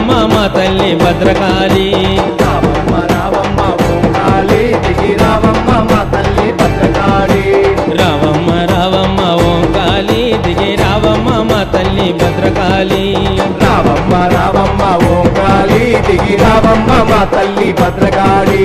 రావమ్మ మా తల్లి భద్రకాళి రావమ్మ రావమ్మ ఓం కాళీ దిగి రావమ్మ మా తల్లి భద్రకాళి రావమ్మ రావమ్మ ఓం కాళి దిగి రావమ్మ మా తల్లి భద్రకాళి రావమ్మ రావమ్మ ఓం కాళీ దిగి రావమ్మ మా తల్లి భద్రకాళి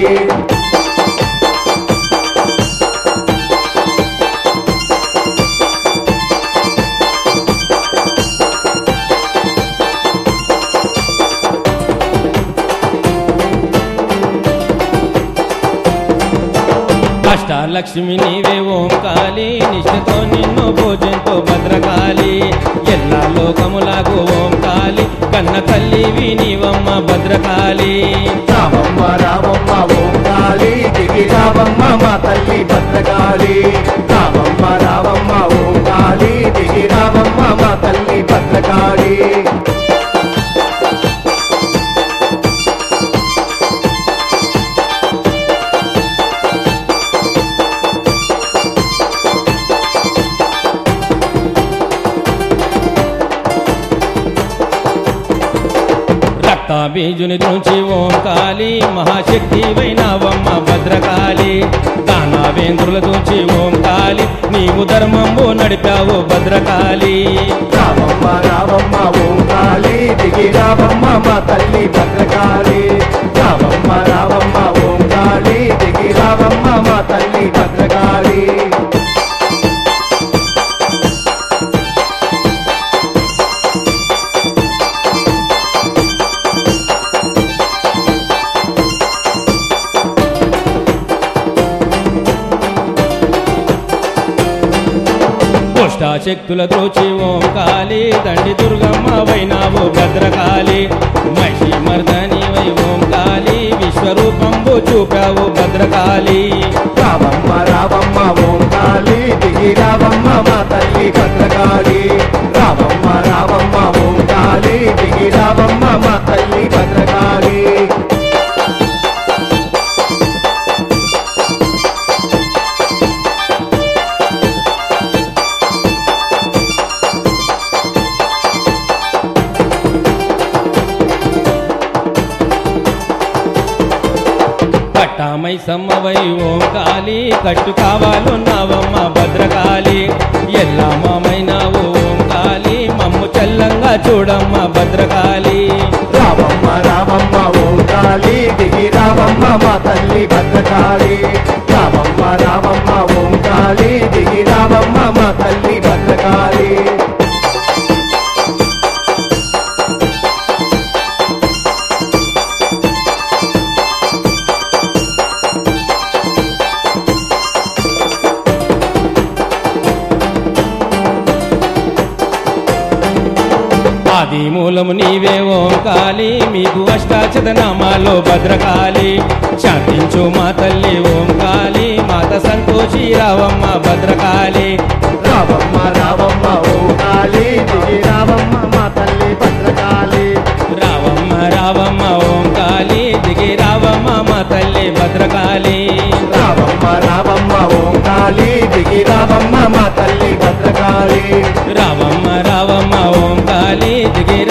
అష్టాలక్ష్మి నీవే ఓం కాళి నిష్ఠతో నిన్ను పూజంతో భద్రకాళి ఎల్లా లోకములకు ఓం కాళి కన్న తల్లివి నీవమ్మ భద్రకాళి రావమ్మ రావమ్మ ఓం కాళీ దిగి రావమ్మ మా తల్లి భద్రకాళి రావమ్మ రావమ్మ ఓం కాళీ దిగి రావమ్మ మా తల్లి భద్రకాళి రక్తాబీజుని నుంచి ఓం కాళి మహాశక్తి వైనవమ్మ భద్రకాళి దానావేంద్రుల నుంచి ఓం కాళి నీవు ధర్మంబు నడిపావు భద్రకాళి రావమ్మ రావమ్మ ఓం కాళీ దిగి రావమ్మ మా తల్లి భద్రకాళి రావమ్మ రావమ్మ ఓం కాళీ దిగి రావమ్మ మా తల్లి భద్రకాళి శక్తుల దోచి ఓం కాళి దండి దుర్గమ్మ వైనావు భద్రకాళి మహిషి మర్దని వై ఓం కాళి విశ్వరూపంబు చూపావు భద్రకాళి రావమ్మ రావమ్మ ఓం కాళీ దిగి రావమ్మ మా తల్లి భద్రకాళి రావమ్మ రావమ్మ ఓం కాళీ దిగి రావమ్మ మా తల్లి భద్రకాళి పట్టామై సమ్మవై ఓం కాళి కట్టు కావాలున్నావమ్మ భద్రకాళి ఎల్లామైనావు ఓం కాళి మమ్ము చల్లంగా చూడమ్మ భద్రకాళి రావమ్మ రావమ్మ ఓం కాళీ దిగి రావమ్మ మా తల్లి భద్రకాళి రావమ్మ రావమ్మ ఓం కాళీ దిగి రావమ్మ మా తల్లి భద్రకాళి ఆది మూలము నీవే ఓం కాళి మీకు అష్టాచత నామాలో భద్రకాళి శాంతించు మా తల్లి ఓం కాళి మాత సంతోషి రావమ్మ భద్రకాళి రావమ్మ రావమ్మ ఓం కాళీ దిగి రావమ్మ మా తల్లి భద్రకాళి రావమ్మ రావమ్మ ఓం కాళి దిగి రావమ్మ మా తల్లి భద్రకాళి రావమ్మ రావమ్మ ఓం కాళీ దిగి రావమ్మ మా తల్లి భద్రకాళి రావమ్మ రావమ్మ ఓం కాళి దిగి